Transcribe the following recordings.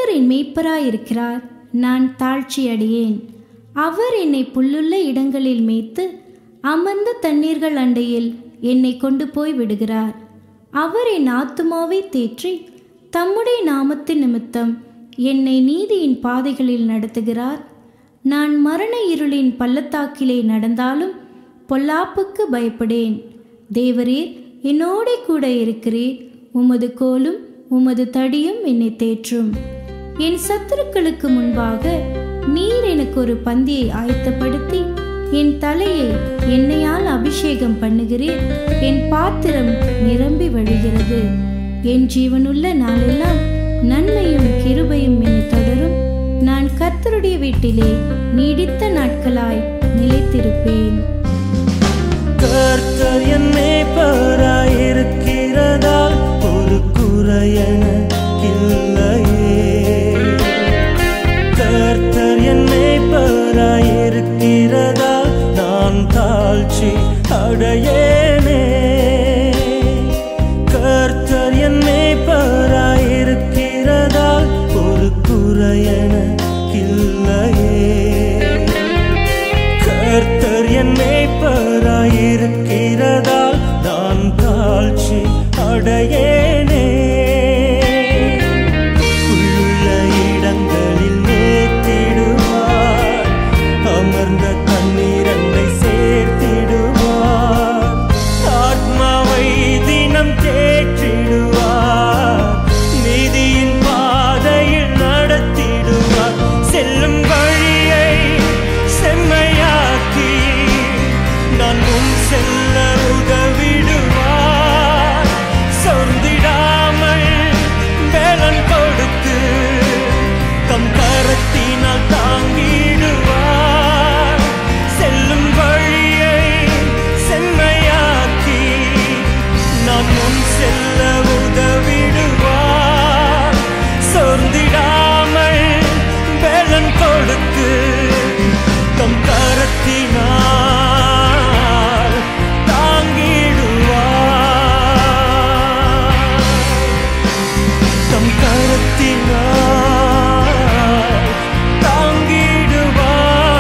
கர்த்தர் என் மேய்ப்பராயிருக்கிறார் நான் தாழ்ச்சி அடையேன் அவர் என்னை புல்லுள்ள இடங்களில் மேய்த்து அமர்ந்த தண்ணீர்கள் அண்டையில் என்னை கொண்டு போய் விடுகிறார் அவர் என் ஆத்துமாவை தேற்றி தம்முடைய நாமத்தின் நிமித்தம் என்னை நீதியின் பாதைகளில் நடத்துகிறார் நான் மரண இருளின் பள்ளத்தாக்கிலே நடந்தாலும் பொல்லாப்புக்கு பயப்படேன் தேவரீர் என்னோடே கூட இருக்கிறீர் உமது கோலும் உமது தடியும் என்னை தேற்றும் என் சத்துருக்களுக்கு முன்பாக நீர் எனக்கு ஒரு பந்தியை ஆயத்தப்படுத்தி என் தலையை எண்ணெயால் அபிஷேகம் பண்ணுகிறீர் என் பாத்திரம் நிரம்பி வழிகிறது என் ஜீவனுள்ள நாளெல்லாம் நன்மையும் கிருபையும் என்னை தொடரும் நான் கர்த்தருடைய வீட்டிலே நீடித்த நாட்களாய் நிலைத்திருப்பேன் கர்த்தர் என்னை பராயிருக்கிறதால் ஒரு குறையன இல்லையே கர்த்தர் என்னை பராயிருக்கிறதால் நான் தாழ்ச்சி அடையேனே கர்த்தர் என்னை பராயிருக்கிறதால் ஒரு குறையன இல்லையே கர்த்தர் என்னை பராயிருக்கிறதால் நான் தாழ்ச்சி அடையேனே உள்ள இடங்களில் நேர்த்திடுவார் அமர்ந்த தண்ணீரண்டை சேர்த்திடுவார் ஆத்மாவை தினம் தேற்றிடுவார் நீதியின் பாதையில் நடத்திடுவார் செல்லும் வழியை செம்மையாக்கி நான் முன் செல்ல உதவிடுவார் சொந்திடாமல் வேலன் கொடுத்து தம் கரத்தினால் தாங்கிடுவார் செல்லும் வழியை செம்மையாக்கி நான் முன் செல்ல உதவிடுவார் சோர்ந்திடாமல் வேலன் கொடுத்து தம் கரத்தினால் தாங்கிடுவார் தம் கரத்தினால் தாங்கிடுவார்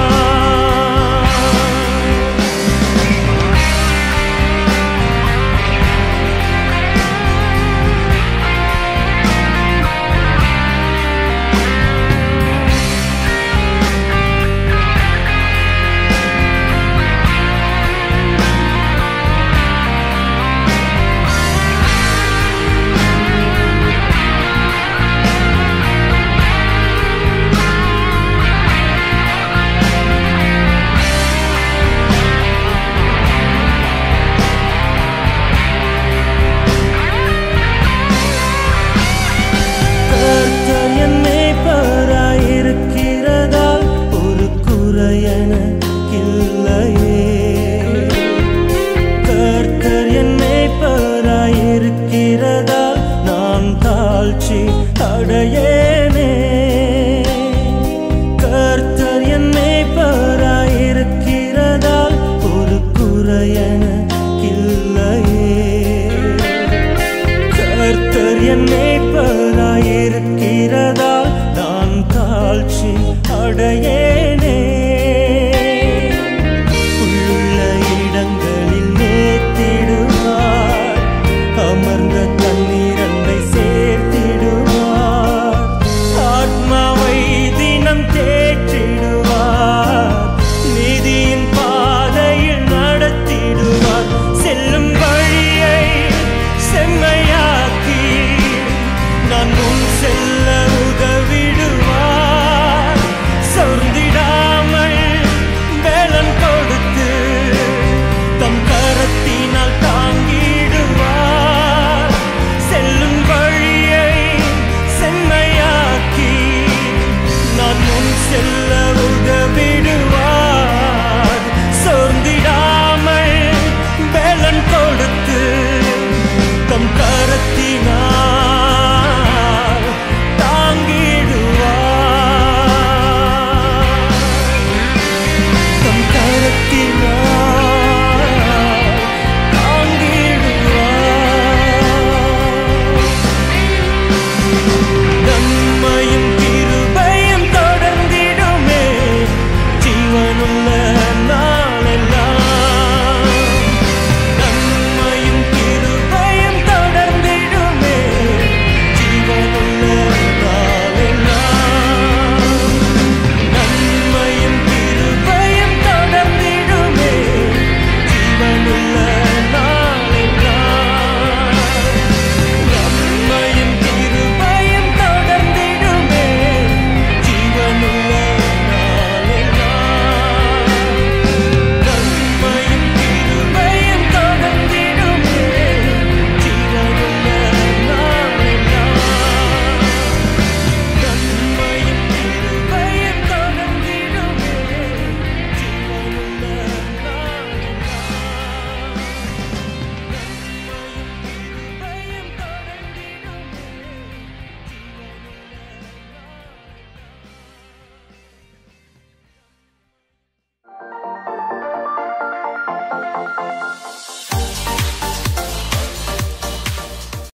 கர்த்தர் என்னை பராயிருக்கிறதால் ஒரு குறையன இல்லையே கர்த்தர் என்னை பராயிருக்கிறதால் நான் தாழ்ச்சி அடையேனே கர்த்தர் என்னை பராயிருக்கிறதால் ஒரு குறையன இல்லையே கர்த்தர் என்னை பராயிருக்கிறதால் நான் தாழ்ச்சி அடையேனே உள்ள இடங்களில் நேர்த்திடுவார் அமர்ந்த தண்ணீரண்டை சேர்த்திடுவார் ஆ